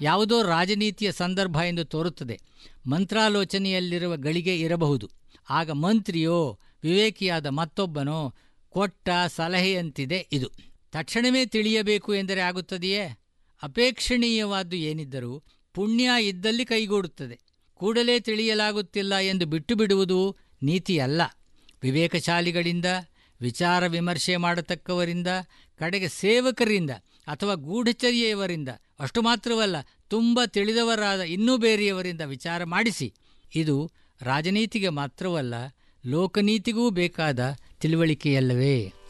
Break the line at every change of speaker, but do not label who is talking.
ಯಾವುದೋ ರಾಜನೀತಿಯ ಸಂದರ್ಭ ಎಂದು ತೋರುತ್ತದೆ ಮಂತ್ರಾಲೋಚನೆಯಲ್ಲಿರುವ ಗಳಿಗೆ ಇರಬಹುದು ಆಗ ಮಂತ್ರಿಯೋ ವಿವೇಕಿಯಾದ ಮತ್ತೊಬ್ಬನೋ ಕೊಟ್ಟ ಸಲಹೆಯಂತಿದೆ ಇದು ತಕ್ಷಣವೇ ತಿಳಿಯಬೇಕು ಎಂದರೆ ಆಗುತ್ತದೆಯೇ ಅಪೇಕ್ಷಣೀಯವಾದ್ದು ಏನಿದ್ದರೂ ಪುಣ್ಯ ಇದ್ದಲ್ಲಿ ಕೈಗೂಡುತ್ತದೆ ಕೂಡಲೇ ತಿಳಿಯಲಾಗುತ್ತಿಲ್ಲ ಎಂದು ಬಿಟ್ಟು ಬಿಡುವುದು ನೀತಿಯಲ್ಲ ವಿವೇಕಶಾಲಿಗಳಿಂದ ವಿಚಾರ ವಿಮರ್ಶೆ ಮಾಡತಕ್ಕವರಿಂದ ಕಡೆಗೆ ಸೇವಕರಿಂದ ಅಥವಾ ಗೂಢಚರ್ಯೆಯವರಿಂದ ಅಷ್ಟು ಮಾತ್ರವಲ್ಲ ತುಂಬ ತಿಳಿದವರಾದ ಇನ್ನೂ ಬೇರೆಯವರಿಂದ ವಿಚಾರ ಮಾಡಿಸಿ ಇದು ರಾಜನೀತಿಗೆ ಮಾತ್ರವಲ್ಲ ಲೋಕನೀತಿಗೂ ಬೇಕಾದ ತಿಳುವಳಿಕೆಯಲ್ಲವೇ